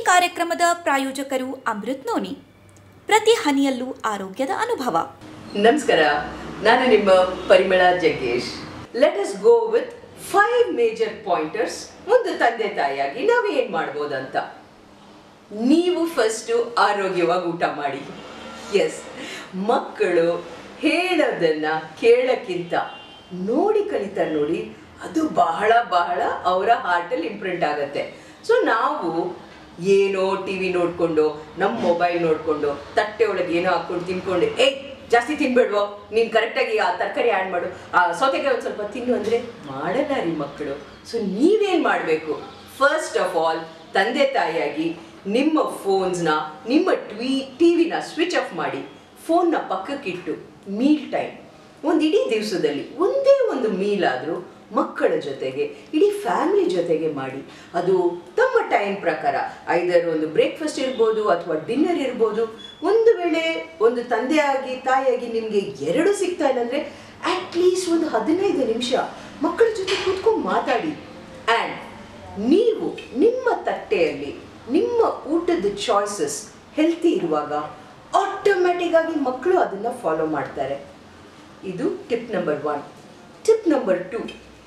ಕಾರ್ಯಕ್ರಮದ ಪ್ರಾಯೋಜಕರು ಅಮೃತ್ ನೋನಿ ಪ್ರತಿ ಹನಿಯಲ್ಲೂ ಆರೋಗ್ಯದ ಅನುಭವ ನಮಸ್ಕಾರ ನಾನು ನಿಮ್ಮ Parimala Jaggesh let us go with five major pointers ಒಂದು ತಂದೆ ತಾಯಿಯಾಗಿ ನಾವು ಏನ್ ಮಾಡ್ಬೋದಂತ ನೀವು ಫಸ್ಟು ಆರೋಗ್ಯವಾಗಿ ಊಟ ಮಾಡಿ ಎಸ್ ಮಕ್ಕಳು ಹೇಳೋದನ್ನ ಕೇಳಕ್ಕಿಂತ ನೋಡಿ ಕಲಿತಾರೆ ನೋಡಿ ಅದು ಬಹಳ ಬಹಳ ಅವರ ಹಾರ್ಟಲ್ಲಿ ಇಂಪ್ರಿಂಟ್ ಆಗುತ್ತೆ ಸೊ ನಾವು ಏನೋ ಟಿ ವಿ ನೋಡ್ಕೊಂಡು ನಮ್ಮ ಮೊಬೈಲ್ ನೋಡ್ಕೊಂಡು ತಟ್ಟೆ ಒಳಗೆ ಏನೋ ಹಾಕೊಂಡು ತಿನ್ಕೊಂಡು ಏಯ್ ಜಾಸ್ತಿ ತಿನ್ಬೇಡ್ವೋ ನೀನು ಕರೆಕ್ಟಾಗಿ ಆ ತರಕಾರಿ ಆ್ಯಡ್ ಮಾಡು ಆ ಸೌತೆಕಾಯಿ ಒಂದು ಸ್ವಲ್ಪ ತಿನ್ನು ಅಂದರೆ ಮಾಡಲ್ಲ ರೀ ಮಕ್ಕಳು ಸೊ ನೀವೇನು ಮಾಡಬೇಕು ಫಸ್ಟ್ ಆಫ್ ಆಲ್ ತಂದೆ ತಾಯಿಯಾಗಿ ನಿಮ್ಮ ಫೋನ್ಸ್ನ ನಿಮ್ಮ ಟ್ವಿ ಟಿ ವಿನ ಸ್ವಿಚ್ ಆಫ್ ಮಾಡಿ ಫೋನ್ನ ಪಕ್ಕಕ್ಕಿಟ್ಟು ಮೀಲ್ ಟೈಮ್ ಒಂದು ಇಡೀ ದಿವಸದಲ್ಲಿ ಒಂದೇ ಒಂದು ಮೀಲ್ ಆದರೂ ಮಕ್ಕಳ ಜೊತೆಗೆ ಇಡೀ ಫ್ಯಾಮಿಲಿ ಜೊತೆಗೆ ಮಾಡಿ ಅದು ತಮ್ಮ ಟೈಮ್ ಪ್ರಕಾರ ಐದರ್ ಒಂದು ಬ್ರೇಕ್ಫಾಸ್ಟ್ ಇರ್ಬೋದು ಅಥವಾ ಡಿನ್ನರ್ ಇರ್ಬೋದು ಒಂದು ವೇಳೆ ಒಂದು ತಂದೆಯಾಗಿ ತಾಯಿಯಾಗಿ ನಿಮಗೆ ಎರಡು ಸಿಗ್ತಾ ಇಲ್ಲ ಅಂದರೆ ಅಟ್ಲೀಸ್ಟ್ ಒಂದು ಹದಿನೈದು ನಿಮಿಷ ಮಕ್ಕಳ ಜೊತೆ ಕೂತ್ಕೊಂಡು ಮಾತಾಡಿ ಆ್ಯಂಡ್ ನೀವು ನಿಮ್ಮ ತಟ್ಟೆಯಲ್ಲಿ ನಿಮ್ಮ ಊಟದ ಚಾಯ್ಸಸ್ ಹೆಲ್ತಿ ಇರುವಾಗ ಆಟೋಮ್ಯಾಟಿಕ್ ಆಗಿ ಮಕ್ಕಳು ಅದನ್ನು ಫಾಲೋ ಮಾಡ್ತಾರೆ ಇದು tip number one tip number two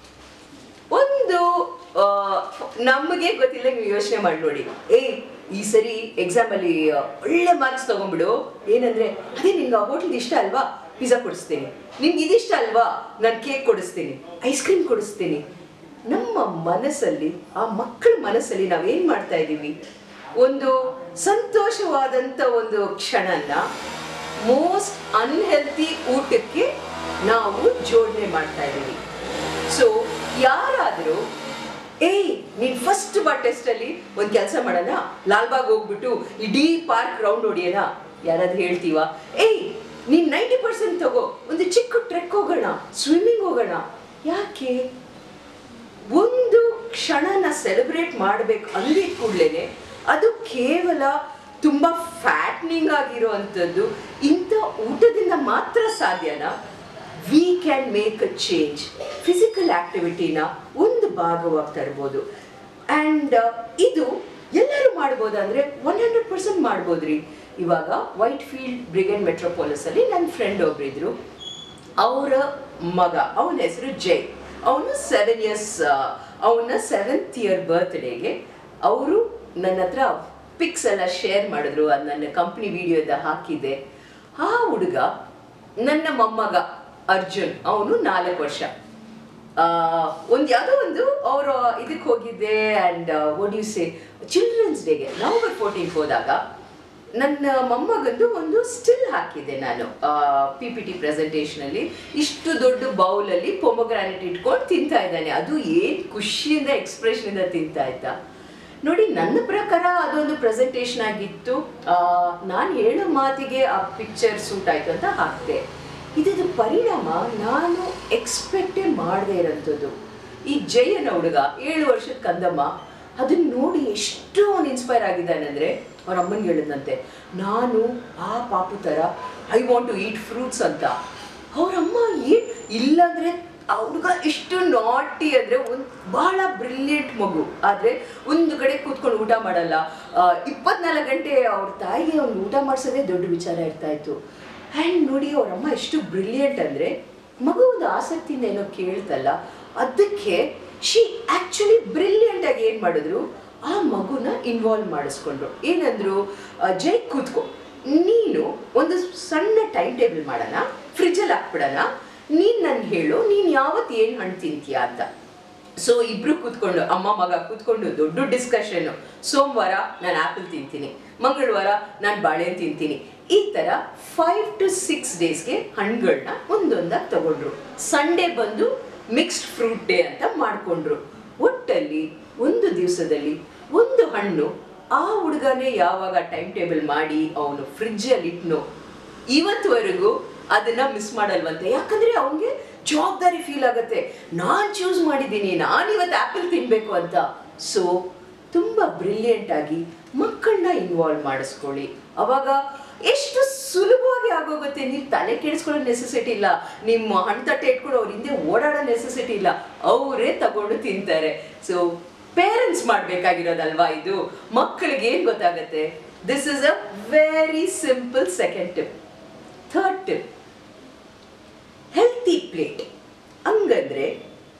ಒಂದು ಆ, ನಮಗೆ ಗೊತ್ತಿಲ್ಲ ನೀವು ಯೋಚನೆ ಮಾಡಿ ನೋಡಿ ಏ ಈ ಸರಿ ಎಕ್ಸಾಮಲ್ಲಿ ಒಳ್ಳೆ ಮಾರ್ಕ್ಸ್ ತಗೊಂಡ್ಬಿಡು ಏನಂದ್ರೆ ಅದೇ ನಿಂಗೆ ಆ ಹೋಟ್ಲ್ ಇಷ್ಟ ಅಲ್ವಾ ಪಿಜ್ಜಾ ಕೊಡಿಸ್ತೀನಿ ನಿಮ್ಗೆ ಇದಿಷ್ಟ ಅಲ್ವಾ ನಾನು ಕೇಕ್ ಕೊಡಿಸ್ತೀನಿ ಐಸ್ ಕ್ರೀಮ್ ಕೊಡಿಸ್ತೀನಿ ನಮ್ಮ ಮನಸ್ಸಲ್ಲಿ ಆ ಮಕ್ಕಳ ಮನಸ್ಸಲ್ಲಿ ನಾವೇನ್ ಮಾಡ್ತಾ ಇದ್ದೀವಿ ಒಂದು ಸಂತೋಷವಾದಂಥ ಒಂದು ಕ್ಷಣನ ಮೋಸ್ಟ್ ಅನ್ಹೆಲ್ತಿ ಊಟಕ್ಕೆ ನಾವು ಜೋಡಣೆ ಮಾಡ್ತಾ ಇದ್ದೀವಿ ಸೊ ಯಾರಾದರೂ ಏಯ್ ನೀನ್ ಫಸ್ಟ್ ಬಾ ಟೆಸ್ಟ್ ಅಲ್ಲಿ ಒಂದು ಕೆಲಸ ಮಾಡೋಣ ಲಾಲ್ಬಾಗ್ ಹೋಗ್ಬಿಟ್ಟು ಇಡೀ ಪಾರ್ಕ್ ರೌಂಡ್ ಹೊಡಿಯೋಣ ಯಾರಾದ್ರೂ ಹೇಳ್ತೀವ ಏಯ್ ನೀನ್ ನೈಂಟಿ ಪರ್ಸೆಂಟ್ ತಗೋ ಒಂದು ಚಿಕ್ಕ ಟ್ರೆಕ್ ಹೋಗೋಣ ಸ್ವಿಮ್ಮಿಂಗ್ ಹೋಗೋಣ ಯಾಕೆ ಒಂದು ಕ್ಷಣನ ಸೆಲೆಬ್ರೇಟ್ ಮಾಡಬೇಕು ಅಂದಿದ ಕೂಡಲೇ ಅದು ಕೇವಲ ತುಂಬ ಫ್ಯಾಟ್ನಿಂಗ್ ಆಗಿರುವಂಥದ್ದು ಇಂಥ ಊಟದಿಂದ ಮಾತ್ರ ಸಾಧ್ಯನಾ we can make a change physical ಆಕ್ಟಿವಿಟಿನ ಒಂದು ಭಾಗವಾಗಿ ತರ್ಬೋದು ಆ್ಯಂಡ್ ಇದು ಎಲ್ಲರೂ ಮಾಡ್ಬೋದು ಅಂದರೆ ಒನ್ ಹಂಡ್ರೆಡ್ ಪರ್ಸೆಂಟ್ ಮಾಡ್ಬೋದ್ರಿ ಇವಾಗ ವೈಟ್ ಫೀಲ್ಡ್ ಬ್ರಿಗೇಡ್ ಮೆಟ್ರೋಪಾಲಿಸಲ್ಲಿ ನನ್ನ ಫ್ರೆಂಡ್ ಒಬ್ಬರಿದ್ರು ಅವರ ಮಗ ಅವನ ಹೆಸರು ಜೈ ಅವನು ಸೆವೆನ್ ಇಯರ್ಸ್ ಅವನ ಸೆವೆಂತ್ ಇಯರ್ ಬರ್ತ್ಡೇಗೆ ಅವರು ನನ್ನ ಹತ್ರ ಪಿಕ್ಸ್ ಎಲ್ಲ ಶೇರ್ ಮಾಡಿದ್ರು ಅದು ನನ್ನ ಕಂಪ್ನಿ ವಿಡಿಯೋದ ಹಾಕಿದ್ದೆ ಆ ಹುಡುಗ ನನ್ನ ಮೊಮ್ಮಗ ಅರ್ಜುನ್ ಅವನು ನಾಲ್ಕು ವರ್ಷ ಒಂದು ಯಾವುದೋ ಒಂದು ಅವರು ಇದಕ್ಕೆ ಹೋಗಿದ್ದೆ and what you say children's ಡೇಗೆ ನವಂಬರ್ ಫೋರ್ಟೀನ್ಗೆ ಹೋದಾಗ ನನ್ನ ಮೊಮ್ಮಗಂದು ಒಂದು ಸ್ಟಿಲ್ ಹಾಕಿದ್ದೆ ನಾನು ಪಿ ಪಿ ಟಿ ಪ್ರೆಸೆಂಟೇಷನಲ್ಲಿ ಇಷ್ಟು ದೊಡ್ಡ ಬೌಲಲ್ಲಿ ಪೊಮೊಗ್ರಾನೆಟ್ ಇಟ್ಕೊಂಡು ತಿಂತಾ ಇದ್ದಾನೆ ಅದು ಏನು ಖುಷಿಯಿಂದ ಎಕ್ಸ್ಪ್ರೆಷನಿಂದ ತಿಂತಾ ಇದ್ದ ನೋಡಿ ನನ್ನ ಪ್ರಕಾರ ಅದೊಂದು ಪ್ರೆಸೆಂಟೇಷನ್ ಆಗಿತ್ತು ನಾನು ಹೇಳೋ ಮಾತಿಗೆ ಆ ಪಿಕ್ಚರ್ ಸೂಟ್ ಆಯ್ತು ಅಂತ ಹಾಕಿದೆ ಇದರ ಪರಿಣಾಮ ನಾನು ಎಕ್ಸ್ಪೆಕ್ಟೇ ಮಾಡದೇ ಇರೋಂಥದ್ದು ಈ ಜಯನ ಹುಡುಗ ಏಳು ವರ್ಷದ ಕಂದಮ್ಮ ಅದನ್ನ ನೋಡಿ ಎಷ್ಟು ಅವನು ಇನ್ಸ್ಪೈರ್ ಆಗಿದ್ದಾನೆ ಅಂದರೆ ಅವ್ರ ಅಮ್ಮನಿಗೆ ಹೇಳಿದಂತೆ ನಾನು ಆ ಪಾಪು ಥರ I want to eat fruits ಅಂತ ಅವ್ರಮ್ಮ ಏ ಇಲ್ಲಾಂದ್ರೆ ಆ ಹುಡುಗ ಎಷ್ಟು ನಾಟಿ ಅಂದರೆ ಒಂದು ಬಹಳ ಬ್ರಿಲಿಯಂಟ್ ಮಗು ಆದರೆ ಒಂದು ಕಡೆ ಕೂತ್ಕೊಂಡು ಊಟ ಮಾಡಲ್ಲ ಇಪ್ಪತ್ನಾಲ್ಕು ಗಂಟೆ ಅವ್ರ ತಾಯಿಗೆ ಅವ್ನು ಊಟ ಮಾಡಿಸೋದೇ ದೊಡ್ಡ ವಿಚಾರ ಇರ್ತಾ ಇತ್ತು ಆ್ಯಂಡ್ ನೋಡಿ ಅವ್ರ ಅಮ್ಮ ಎಷ್ಟು ಬ್ರಿಲಿಯಂಟ್ ಅಂದರೆ ಮಗು ಒಂದು ಆಸಕ್ತಿಯಿಂದ ಏನೋ ಕೇಳ್ತಲ್ಲ ಅದಕ್ಕೆ ಶಿ ಆ್ಯಕ್ಚುಲಿ ಬ್ರಿಲಿಯಂಟ್ ಆಗಿ ಏನು ಮಾಡಿದ್ರು ಆ ಮಗುನ ಇನ್ವಾಲ್ವ್ ಮಾಡಿಸ್ಕೊಂಡ್ರು ಏನಂದ್ರು ಆ, ಜೈ ಕೂತ್ಕೋ ನೀನು ಒಂದು ಸಣ್ಣ ಟೈಮ್ ಟೇಬಲ್ ಮಾಡೋಣ ಫ್ರಿಜ್ಜಲ್ಲಿ ಹಾಕ್ಬಿಡೋಣ ನೀನು ನನ್ಗೆ ಹೇಳು ನೀನು ಯಾವತ್ತು ಏನು ಹಣ್ಣು ತಿಂತೀಯ ಅಂತ ಸೊ ಇಬ್ರು ಕೂತ್ಕೊಂಡು ಅಮ್ಮ ಮಗ ಕೂತ್ಕೊಂಡು ದೊಡ್ಡ ಡಿಸ್ಕಷನ್ ಸೋಮವಾರ ನಾನು ಆ್ಯಪಲ್ ತಿಂತೀನಿ ಮಂಗಳವಾರ ನಾನು ಬಾಳೆಹಣ್ಣು ತಿಂತೀನಿ ಈ ಥರ ಫೈವ್ ಟು ಸಿಕ್ಸ್ ಡೇಸ್ಗೆ ಹಣ್ಣುಗಳನ್ನ ಒಂದೊಂದಾಗಿ ತಗೊಂಡ್ರು ಸಂಡೇ ಬಂದು ಮಿಕ್ಸ್ಡ್ ಫ್ರೂಟ್ ಡೇ ಅಂತ ಮಾಡಿಕೊಂಡ್ರು ಒಟ್ಟಲ್ಲಿ ಒಂದು ದಿವಸದಲ್ಲಿ ಒಂದು ಹಣ್ಣು ಆ ಹುಡುಗನೇ ಯಾವಾಗ ಟೈಮ್ ಟೇಬಲ್ ಮಾಡಿ ಅವನು ಫ್ರಿಜ್ಜಲ್ಲಿ ಇಟ್ನೋ ಇವತ್ತುವರೆಗೂ ಅದನ್ನ ಮಿಸ್ ಮಾಡಲ್ವಂತೆ ಯಾಕಂದ್ರೆ ಅವನಿಗೆ ಜವಾಬ್ದಾರಿ ಫೀಲ್ ಆಗುತ್ತೆ ನಾನು ಚೂಸ್ ಮಾಡಿದ್ದೀನಿ ನಾನು ಇವತ್ತು ಆ್ಯಪಲ್ ತಿನ್ಬೇಕು ಅಂತ ಸೊ ತುಂಬ ಬ್ರಿಲಿಯಂಟ್ ಆಗಿ ಮಕ್ಕಳನ್ನ ಇನ್ವಾಲ್ವ್ ಮಾಡಿಸ್ಕೊಳ್ಳಿ ಅವಾಗ ಎಷ್ಟು ಸುಲಭವಾಗಿ ಆಗೋಗುತ್ತೆ ನೀವು ತಲೆ ಕೆಡಿಸ್ಕೊಳ್ಳೋ ನೆಸೆಸಿಟಿ ಇಲ್ಲ ನಿಮ್ಮ ಹಣ್ಣು ತಟ್ಟೆ ಇಟ್ಕೊಂಡು ಅವ್ರ ಹಿಂದೆ ಓಡಾಡೋ ನೆಸೆಸಿಟಿ ಇಲ್ಲ ಅವರೇ ತಗೊಂಡು ತಿಂತಾರೆ ಸೊ ಪೇರೆಂಟ್ಸ್ ಮಾಡ್ಬೇಕಾಗಿರೋದಲ್ವಾ ಇದು ಮಕ್ಕಳಿಗೆ ಏನ್ ಗೊತ್ತಾಗತ್ತೆ this is a very simple second tip third tip healthy plate ಹಂಗಂದ್ರೆ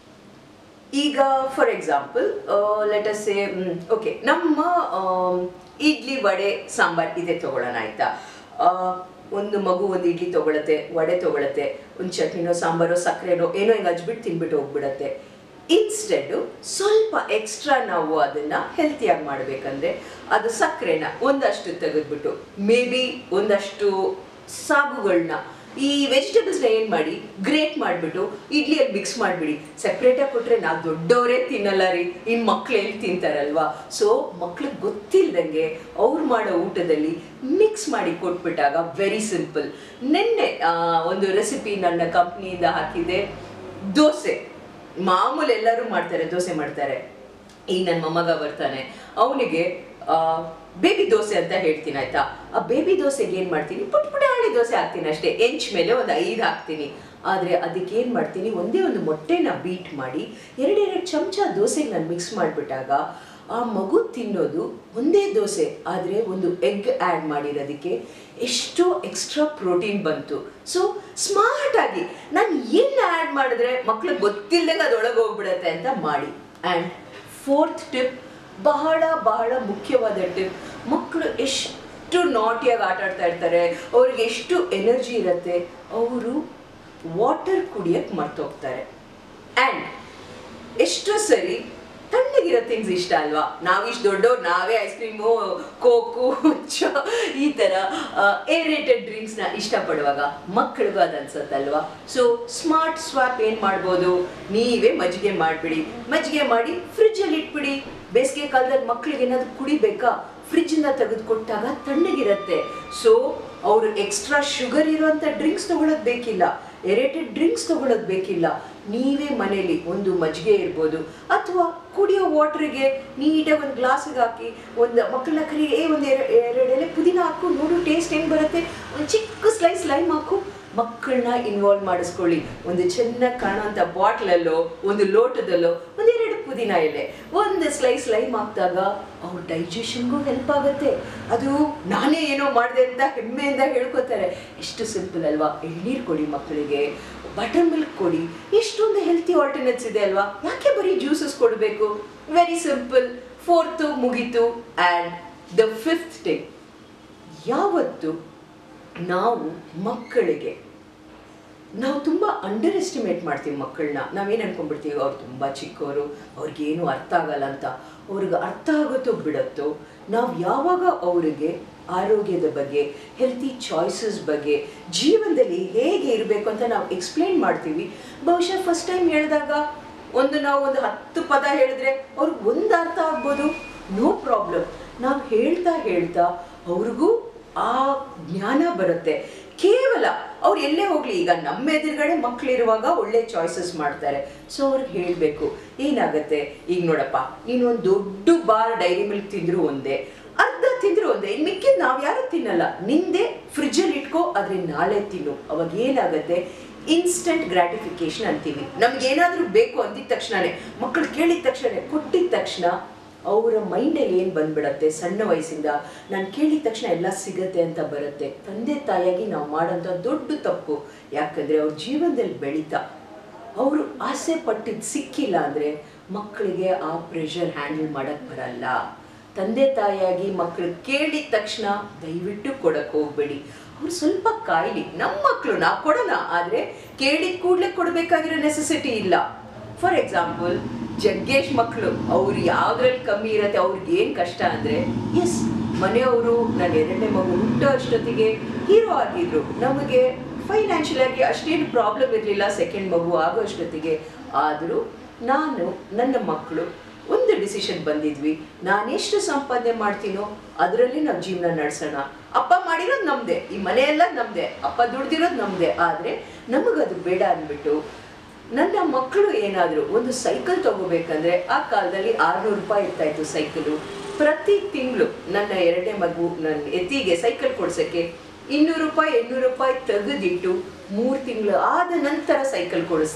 ಈಗ for example let us say okay ನಮ್ಮ ಆಮ್, ಇಡ್ಲಿ ವಡೆ ಸಾಂಬಾರ್ ಇದೆ ತಗೊಳ್ಳೋಣ ಆಯ್ತಾ ಆ, ಒಂದು ಮಗು ಒಂದು ಇಡ್ಲಿ ತಗೊಳತ್ತೆ ವಡೆ ತಗೊಳತ್ತೆ ಒಂದು ಚಟ್ನಿನೋ ಸಾಂಬಾರೋ ಸಕ್ಕರೆನೋ ಏನೋ ಹಿಂಗೆ ಹಚ್ಬಿಟ್ಟು ತಿನ್ಬಿಟ್ಟು ಹೋಗ್ಬಿಡತ್ತೆ ಇನ್ಸ್ಟೆಡ್ ಸ್ವಲ್ಪ ಎಕ್ಸ್ಟ್ರಾ ನಾವು ಅದನ್ನ ಹೆಲ್ತಿಯಾಗಿ ಮಾಡ್ಬೇಕಂದ್ರೆ ಅದು ಸಕ್ಕರೆನ ಒಂದಷ್ಟು ತೆಗೆದ್ಬಿಟ್ಟು ಮೇ ಬಿ ಒಂದಷ್ಟು ಸಾಗುಗಳನ್ನ ಈ ವೆಜಿಟೇಬಲ್ಸ್ನ ಏನು ಮಾಡಿ ಗ್ರೇಟ್ ಮಾಡಿಬಿಟ್ಟು ಇಡ್ಲಿಯಲ್ಲಿ ಮಿಕ್ಸ್ ಮಾಡಿಬಿಡಿ ಸೆಪ್ರೇಟಾಗಿ ಕೊಟ್ಟರೆ ನಾವು ದೊಡ್ಡವರೇ ತಿನ್ನಲ್ಲ ರೀ ಇನ್ನು ಮಕ್ಳು ಎಲ್ಲಿ ತಿಂತಾರಲ್ವಾ ಸೊ ಮಕ್ಳಿಗೆ ಗೊತ್ತಿಲ್ದಂಗೆ ಅವ್ರು ಮಾಡೋ ಊಟದಲ್ಲಿ ಮಿಕ್ಸ್ ಮಾಡಿ ಕೊಟ್ಬಿಟ್ಟಾಗ ವೆರಿ ಸಿಂಪಲ್ ನಿನ್ನೆ ಆ, ಒಂದು ರೆಸಿಪಿ ನನ್ನ ಕಂಪ್ನಿಯಿಂದ ಹಾಕಿದೆ ದೋಸೆ ಮಾಮೂಲು ಎಲ್ಲರೂ ಮಾಡ್ತಾರೆ ದೋಸೆ ಮಾಡ್ತಾರೆ ಈಗ ನನ್ನ ಮೊಮ್ಮಗ ಬರ್ತಾನೆ ಅವನಿಗೆ ಬೇಬಿ ದೋಸೆ ಅಂತ ಹೇಳ್ತೀನಿ ಆಯ್ತಾ ಆ ಬೇಬಿ ದೋಸೆಗೆ ಏನ್ ಮಾಡ್ತೀನಿ ಪುಟ್ ಪುಟಾಣಿ ದೋಸೆ ಹಾಕ್ತೀನಿ ಅಷ್ಟೇ ಎಂಚ್ ಮೇಲೆ ಒಂದು ಐದು ಹಾಕ್ತೀನಿ ಆದ್ರೆ ಅದಕ್ಕೆ ಏನ್ ಮಾಡ್ತೀನಿ ಒಂದೇ ಒಂದು ಮೊಟ್ಟೆನ ಬೀಟ್ ಮಾಡಿ ಎರಡೆರಡು ಚಮಚ ದೋಸೆಗೆ ನಾನು ಮಿಕ್ಸ್ ಮಾಡಿಬಿಟ್ಟಾಗ ಆ ಮಗು ತಿನ್ನೋದು ಒಂದೇ ದೋಸೆ ಆದರೆ ಒಂದು ಎಗ್ ಆ್ಯಡ್ ಮಾಡಿರೋದಕ್ಕೆ ಎಷ್ಟೋ ಎಕ್ಸ್ಟ್ರಾ ಪ್ರೋಟೀನ್ ಬಂತು ಸೊ ಸ್ಮಾರ್ಟ್ ಆಗಿ ನಾನು ಏನು ಆ್ಯಡ್ ಮಾಡಿದ್ರೆ ಮಕ್ಳಿಗೆ ಗೊತ್ತಿಲ್ಲದಂಗೆ ಅದೊಳಗೆ ಹೋಗ್ಬಿಡತ್ತೆ ಅಂತ ಮಾಡಿ ಆ್ಯಂಡ್ ಫೋರ್ತ್ ಟಿಪ್ ಬಹಳ ಬಹಳ ಮುಖ್ಯವಾದ ಟಿಪ್ ಮಕ್ಕಳು ಎಷ್ಟು ನಾಟಿಯಾಗಿ ಆಟ ಆಡ್ತಾ ಇರ್ತಾರೆ ಅವ್ರಿಗೆ ಎಷ್ಟು ಎನರ್ಜಿ ಇರುತ್ತೆ ಅವರು ವಾಟರ್ ಕುಡಿಯಕ್ಕೆ ಮರ್ತೋಗ್ತಾರೆ ಆ್ಯಂಡ್ ಎಷ್ಟೋ ಸರಿ ತಣ್ಣಗಿರೋ ಥಿಂಗ್ಸ್ ಇಷ್ಟ ಅಲ್ವಾ ನಾವಿಷ್ಟು ದೊಡ್ಡವ್ರು ನಾವೇ ಐಸ್ ಕ್ರೀಮು ಕೋಕು ಚ ಈ ಥರ ಏರೇಟೆಡ್ ಡ್ರಿಂಕ್ಸ್ನ ಇಷ್ಟಪಡುವಾಗ ಮಕ್ಕಳಿಗೂ ಅದು ಅನ್ಸತ್ತಲ್ವಾ ಸೊ ಸ್ಮಾರ್ಟ್ ಸ್ವಾಪ್ ಏನು ಮಾಡ್ಬೋದು ನೀವೇ ಮಜ್ಜಿಗೆ ಮಾಡಿಬಿಡಿ ಮಜ್ಜಿಗೆ ಮಾಡಿ ಫ್ರಿಜ್ಜಲ್ಲಿ ಇಟ್ಬಿಡಿ ಬೇಸಿಗೆ ಕಾಲದಲ್ಲಿ ಮಕ್ಕಳಿಗೆ ಏನಾದ್ರು ಕುಡಿಬೇಕಾ ಫ್ರಿಜ್ಜಿಂದ ತೆಗೆದುಕೊಟ್ಟಾಗ ತಣ್ಣಗಿರುತ್ತೆ ಸೊ ಅವರು ಎಕ್ಸ್ಟ್ರಾ ಶುಗರ್ ಇರುವಂಥ ಡ್ರಿಂಕ್ಸ್ ತಗೊಳ್ಳೋದು ಬೇಕಿಲ್ಲ ಎರೇಟೆಡ್ ಡ್ರಿಂಕ್ಸ್ ತಗೊಳ್ಳೋದು ಬೇಕಿಲ್ಲ ನೀವೇ ಮನೇಲಿ ಒಂದು ಮಜ್ಜಿಗೆ ಇರ್ಬೋದು ಅಥವಾ ಕುಡಿಯೋ ವಾಟ್ರಿಗೆ ನೀಟಾಗಿ ಒಂದು ಗ್ಲಾಸಿಗೆ ಹಾಕಿ ಒಂದು ಮಕ್ಕಳನ್ನ ಕರಿ ಏ ಒಂದು ಎರಡು ಎಲೆ ಪುದೀನ ಹಾಕು ನೋಡು ಟೇಸ್ಟ್ ಹೆಂಗೆ ಬರುತ್ತೆ ಒಂದು ಚಿಕ್ಕ ಸ್ಲೈಸ್ ಲೈಮ್ ಹಾಕು ಮಕ್ಕಳನ್ನ ಇನ್ವಾಲ್ವ್ ಮಾಡಿಸ್ಕೊಳ್ಳಿ ಒಂದು ಚೆನ್ನಾಗಿ ಕಾಣೋಂಥ ಬಾಟ್ಲಲ್ಲೋ ಒಂದು ಲೋಟದಲ್ಲೋ ಒಂದೆರಡು ಪುದೀನ ಎಲೆ ಒಂದು ಸ್ಲೈಸ್ ಲೈಮ್ ಹಾಕಿದಾಗ ಅವ್ರ ಡೈಜೆಷನ್ಗೂ ಹೆಲ್ಪ್ ಆಗುತ್ತೆ ಅದು ನಾನೇ ಏನೋ ಮಾಡಿದೆ ಅಂತ ಹೆಮ್ಮೆಯಿಂದ ಹೇಳ್ಕೊತಾರೆ ಎಷ್ಟು ಸಿಂಪಲ್ ಅಲ್ವಾ ಎಳ್ನೀರು ಕೊಡಿ ಮಕ್ಕಳಿಗೆ ಬಟರ್ ಮಿಲ್ಕ್ ಕೊಡಿ ಎಷ್ಟೊಂದು ಹೆಲ್ತಿ ಆಲ್ಟರ್ನೇಟ್ಸ್ ಇದೆ ಅಲ್ವಾ ಯಾಕೆ ಬರೀ ಜ್ಯೂಸಸ್ ಕೊಡಬೇಕು ವೆರಿ ಸಿಂಪಲ್ ಫೋರ್ತು ಮುಗೀತು ಆ್ಯಂಡ್ ದ ಫಿಫ್ತ್ ಡೇ ಯಾವತ್ತು ನಾವು ಮಕ್ಕಳಿಗೆ ನಾವು ತುಂಬ ಅಂಡರ್ ಎಸ್ಟಿಮೇಟ್ ಮಾಡ್ತೀವಿ ಮಕ್ಕಳನ್ನ ನಾವೇನು ಅನ್ಕೊಂಡ್ಬಿಡ್ತೀವಿ ಅವ್ರು ತುಂಬ ಚಿಕ್ಕವರು ಅವ್ರಿಗೇನು ಅರ್ಥ ಆಗಲ್ಲ ಅಂತ ಅವ್ರಿಗೆ ಅರ್ಥ ಆಗುತ್ತೋ ಬಿಡುತ್ತೋ ನಾವು ಯಾವಾಗ ಅವರಿಗೆ ಆರೋಗ್ಯದ ಬಗ್ಗೆ ಹೆಲ್ತಿ ಚಾಯ್ಸಸ್ ಬಗ್ಗೆ ಜೀವನದಲ್ಲಿ ಹೇಗೆ ಇರಬೇಕು ಅಂತ ನಾವು ಎಕ್ಸ್ಪ್ಲೇನ್ ಮಾಡ್ತೀವಿ ಬಹುಶಃ ಫಸ್ಟ್ ಟೈಮ್ ಹೇಳಿದಾಗ ಒಂದು ನಾವು ಒಂದು ಹತ್ತು ಪದ ಹೇಳಿದ್ರೆ ಅವ್ರಿಗೆ ಒಂದು ಅರ್ಥ ಆಗ್ಬೋದು ನೋ ಪ್ರಾಬ್ಲಮ್ ನಾವು ಹೇಳ್ತಾ ಹೇಳ್ತಾ ಅವ್ರಿಗೂ ಆ ಜ್ಞಾನ ಬರುತ್ತೆ ಕೇವಲ ಅವ್ರು ಎಲ್ಲೇ ಹೋಗ್ಲಿ ಈಗ ನಮ್ಮ ಎದುರುಗಡೆ ಮಕ್ಕಳಿರುವಾಗ ಒಳ್ಳೆ ಚಾಯ್ಸಸ್ ಮಾಡ್ತಾರೆ ಸೊ ಅವ್ರಿಗೆ ಹೇಳಬೇಕು ಏನಾಗತ್ತೆ ಈಗ ನೋಡಪ್ಪ ನೀನು ಒಂದು ದೊಡ್ಡ ಬಾರ್ ಡೈರಿ ಮಿಲ್ಕ್ ತಿಂದ್ರು ಒಂದೇ ಅರ್ಧ ತಿಂದ್ರು ಒಂದೇ ಇನ್ನು ಮಿಕ್ಕಿದ್ ನಾವು ಯಾರು ತಿನ್ನಲ್ಲ ನಿಂದೆ ಫ್ರಿಜ್ಜಲ್ಲಿ ಇಟ್ಕೋ ಆದ್ರೆ ನಾಳೆ ತಿನ್ನು ಅವಾಗ ಏನಾಗತ್ತೆ ಇನ್ಸ್ಟಂಟ್ ಗ್ರಾಟಿಫಿಕೇಶನ್ ಅಂತೀವಿ ನಮ್ಗೇನಾದ್ರೂ ಬೇಕು ಅಂದಿದ ತಕ್ಷಣನೇ ಮಕ್ಕಳು ಕೇಳಿದ ತಕ್ಷಣ ಕೊಟ್ಟಿದ ತಕ್ಷಣ ಅವರ ಮೈಂಡಲ್ಲಿ ಏನು ಬಂದ್ಬಿಡತ್ತೆ ಸಣ್ಣ ವಯಸ್ಸಿಂದ ನಾನು ಕೇಳಿದ ತಕ್ಷಣ ಎಲ್ಲ ಸಿಗತ್ತೆ ಅಂತ ಬರುತ್ತೆ ತಂದೆ ತಾಯಿಯಾಗಿ ನಾವು ಮಾಡೋಂಥ ದೊಡ್ಡ ತಪ್ಪು ಯಾಕಂದರೆ ಅವ್ರ ಜೀವನದಲ್ಲಿ ಬೆಳೀತಾ ಅವರು ಆಸೆ ಪಟ್ಟಿದ್ದು ಸಿಕ್ಕಿಲ್ಲ ಅಂದರೆ ಮಕ್ಕಳಿಗೆ ಆ ಪ್ರೆಷರ್ ಹ್ಯಾಂಡಲ್ ಮಾಡೋಕ್ಕೆ ಬರಲ್ಲ ತಂದೆ ತಾಯಿಯಾಗಿ ಮಕ್ಕಳು ಕೇಳಿದ ತಕ್ಷಣ ದಯವಿಟ್ಟು ಕೊಡಕ್ಕೆ ಹೋಗ್ಬೇಡಿ ಅವ್ರು ಸ್ವಲ್ಪ ಕಾಯ್ಲಿ ನಮ್ಮ ಮಕ್ಕಳು ನಾವು ಕೊಡೋಣ ಆದರೆ ಕೇಳಿದ ಕೂಡಲೇ ಕೊಡಬೇಕಾಗಿರೋ ನೆಸೆಸಿಟಿ ಇಲ್ಲ ಫಾರ್ ಎಕ್ಸಾಂಪಲ್ ಜಗ್ಗೇಶ್ ಮಕ್ಕಳು ಅವ್ರು ಯಾವ್ದ್ರಲ್ಲಿ ಕಮ್ಮಿ ಇರತ್ತೆ ಅವ್ರಿಗೆ ಏನು ಕಷ್ಟ ಅಂದರೆ ಎಸ್ ಮನೆಯವರು ನನ್ನ ಎರಡನೇ ಮಗು ಹುಟ್ಟೋ ಅಷ್ಟೊತ್ತಿಗೆ ಹೀರೋ ಆಗಿದ್ರು ನಮಗೆ ಫೈನಾನ್ಷಿಯಲ್ ಆಗಿ ಅಷ್ಟೇನು ಪ್ರಾಬ್ಲಮ್ ಇರಲಿಲ್ಲ ಸೆಕೆಂಡ್ ಮಗು ಆಗೋ ಅಷ್ಟೊತ್ತಿಗೆ ಆದರೂ ನಾನು ನನ್ನ ಮಕ್ಕಳು ಒಂದು ಡಿಸಿಷನ್ ಬಂದಿದ್ವಿ ನಾನೆಷ್ಟು ಸಂಪಾದನೆ ಮಾಡ್ತೀನೋ ಅದರಲ್ಲಿ ನಾವು ಜೀವನ ನಡೆಸೋಣ ಅಪ್ಪ ಮಾಡಿರೋದು ನಮ್ಮದೇ ಈ ಮನೆಯೆಲ್ಲ ನಮ್ಮದೇ ಅಪ್ಪ ದುಡ್ದಿರೋದು ನಮ್ಮದೇ ಆದರೆ ನಮಗದು ಬೇಡ ಅಂದ್ಬಿಟ್ಟು ನನ್ನ ಮಕ್ಕಳು ಏನಾದರೂ ಒಂದು ಸೈಕಲ್ ತಗೋಬೇಕಂದ್ರೆ ಆ ಕಾಲದಲ್ಲಿ ಆರುನೂರು ರೂಪಾಯಿ ಇರ್ತಾ ಇತ್ತು ಸೈಕಲು ಪ್ರತಿ ತಿಂಗಳು ನನ್ನ ಎರಡನೇ ಮಗು ನನ್ನ ಎತ್ತಿಗೆ ಸೈಕಲ್ ಕೊಡ್ಸೋಕ್ಕೆ ಇನ್ನೂರು ರೂಪಾಯಿ ಎಂಟ್ನೂರು ರೂಪಾಯಿ ತೆಗೆದಿಟ್ಟು ಮೂರು ತಿಂಗಳು ಆದ ನಂತರ ಸೈಕಲ್ ಕೊಡಿಸ್ದೆ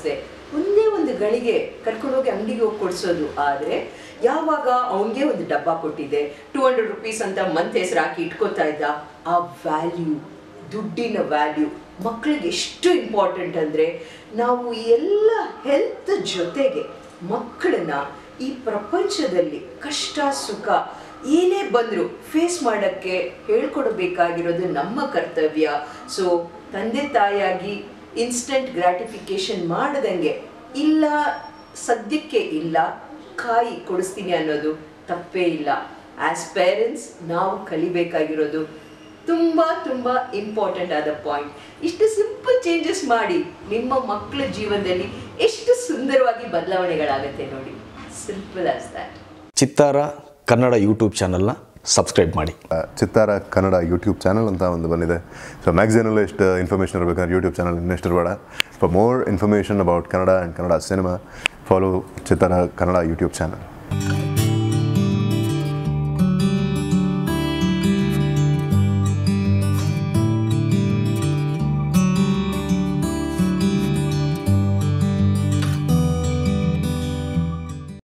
ಒಂದೇ ಒಂದು ಗಳಿಗೆ ಕರ್ಕೊಂಡೋಗಿ ಅಂಗಡಿಗೆ ಹೋಗಿ ಕೊಡಿಸೋದು ಆದರೆ ಯಾವಾಗ ಅವನಿಗೆ ಒಂದು ಡಬ್ಬ ಕೊಟ್ಟಿದೆ ಟೂ ಹಂಡ್ರೆಡ್ ರುಪೀಸ್ ಅಂತ ಮಂತ್ ಹೆಸರು ಹಾಕಿ ಇಟ್ಕೋತಾ ಇದ್ದ ಆ ವ್ಯಾಲ್ಯೂ ದುಡ್ಡಿನ ವ್ಯಾಲ್ಯೂ ಮಕ್ಕಳಿಗೆ ಎಷ್ಟು ಇಂಪಾರ್ಟೆಂಟ್ ಅಂದರೆ ನಾವು ಈ ಎಲ್ಲ ಹೆಲ್ತ್ ಜೊತೆಗೆ ಮಕ್ಕಳನ್ನ ಈ ಪ್ರಪಂಚದಲ್ಲಿ ಕಷ್ಟ ಸುಖ ಏನೇ ಬಂದರೂ ಫೇಸ್ ಮಾಡೋಕ್ಕೆ ಹೇಳ್ಕೊಡ್ಬೇಕಾಗಿರೋದು ನಮ್ಮ ಕರ್ತವ್ಯ ಸೊ ತಂದೆ ತಾಯಿಯಾಗಿ ಇನ್ಸ್ಟಂಟ್ ಗ್ರಾಟಿಫಿಕೇಶನ್ ಮಾಡದಂಗೆ ಇಲ್ಲ ಸದ್ಯಕ್ಕೆ ಇಲ್ಲ ಕಾಯಿ ಕೊಡಿಸ್ತೀನಿ ಅನ್ನೋದು ತಪ್ಪೇ ಇಲ್ಲ ಆಸ್ ಪೇರೆಂಟ್ಸ್ ನಾವು ಕಲಿಬೇಕಾಗಿರೋದು ತುಂಬ ತುಂಬ ಇಂಪಾರ್ಟೆಂಟ್ ಆದ ಪಾಯಿಂಟ್ ಇಷ್ಟು ಸಿಂಪಲ್ ಚೇಂಜಸ್ ಮಾಡಿ ನಿಮ್ಮ ಮಕ್ಕಳ ಜೀವನದಲ್ಲಿ ಎಷ್ಟು ಸುಂದರವಾಗಿ ಬದಲಾವಣೆಗಳಾಗತ್ತೆ ನೋಡಿ ಸಿಂಪಲ್ ಆಸ್ ದ್ಯಾಟ್ ಚಿತ್ತಾರ ಕನ್ನಡ ಯೂಟ್ಯೂಬ್ ಚಾನಲ್ನ ಸಬ್ಸ್ಕ್ರೈಬ್ ಮಾಡಿ ಚಿತ್ತಾರ ಕನ್ನಡ ಯೂಟ್ಯೂಬ್ ಚಾನಲ್ ಅಂತ ಒಂದು ಬಂದಿದೆ ಸೊ ಮ್ಯಾಗ್ಝಿನಲ್ಲೂ ಎಷ್ಟು ಇನ್ಫಾರ್ಮೇಷನ್ ಇರಬೇಕಂದ್ರೆ ಯೂಟ್ಯೂಬ್ ಚಾನಲ್ ಇನ್ನೆಷ್ಟು ಇರಬೇಡ for more information about Kannada and Kannada cinema follow Chittara Kannada YouTube channel